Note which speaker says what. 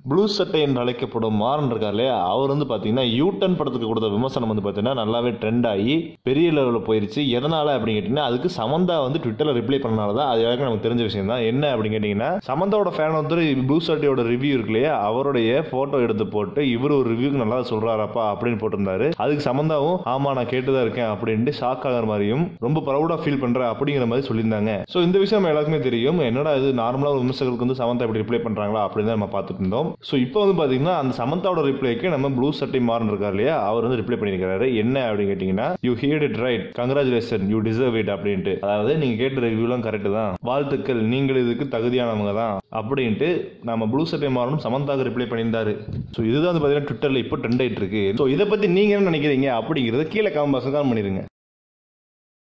Speaker 1: blue சட்டை என்று அழைக்கப்படும் மாறன் இருக்கார் இல்லையா அவர் வந்து பார்த்தீங்கன்னா யூட்டன் படத்துக்கு கொடுத்த விமர்சனம் வந்து பார்த்தீங்கன்னா நல்லாவே ட்ரெண்ட் ஆகி பெரிய லெவலில் போயிருச்சு எதனால அப்படின்னு கேட்டிங்கன்னா அதுக்கு சமந்தா வந்து ட்விட்டரில் ரிப்ளை பண்ணனால தான் அது வரைக்கும் நமக்கு தெரிஞ்ச விஷயம் தான் என்ன அப்படின்னு கேட்டிங்கன்னா சமந்தாவோட ஃபேன் ஒருத்தர் ப்ளூ சட்டையோட ரிவ்யூ இருக்கு இல்லையா அவருடைய ஃபோட்டோ எடுத்து போட்டு இவர் ஒரு ரிவ்யூக்கு நல்லா சொல்கிறாரப்பா அப்படின்னு போட்டிருந்தாரு அதுக்கு சமந்தாவும் ஆமாம் நான் கேட்டு தான் இருக்கேன் அப்படின்ட்டு ஷாக் ஆகிற மாதிரியும் ரொம்ப ப்ரௌடாக ஃபீல் பண்ணுறேன் அப்படிங்கிற மாதிரி சொல்லியிருந்தாங்க ஸோ இந்த விஷயம் நம்ம எல்லாருக்குமே தெரியும் என்னடா இது நார்மலாக ஒரு விமர்சகர்களுக்கு வந்து சமந்தா இப்படி ரிப்ளை பண்ணுறாங்களா அப்படின்னு தான் நம்ம பார்த்துட்டு இருந்தோம் ஸோ இப்போ வந்து பார்த்தீங்கன்னா அந்த சமந்தாவோட ரிப்ளைக்கு நம்ம ப்ளூ சட்டை மாறன் இருக்கார் இல்லையா அவர் வந்து ரிப்ளை பண்ணியிருக்காரு என்ன அப்படின்னு கேட்டிங்கன்னா you heard it right congratulation you deserve it அப்படின்ட்டு அதாவது நீங்கள் கேட்ட ரிவ்யூலாம் கரெக்டு தான் வாழ்த்துக்கள் நீங்கள் இதுக்கு தகுதியானவங்க தான் அப்படின்ட்டு நம்ம ப்ளூ சட்டை மாறனும் சமந்தாக ரிப்ளை பண்ணியிருந்தாரு ஸோ இதுதான் வந்து பார்த்தீங்கன்னா ட்விட்டரில் இப்போ ட்ரெண்ட் ஆயிட்டு இருக்கு ஸோ இதை பற்றி நீங்கள் என்ன நினைக்கிறீங்க அப்படிங்கிறத கீழே காமெண்ட் பாக்ஸ் தான் பண்ணிடுங்க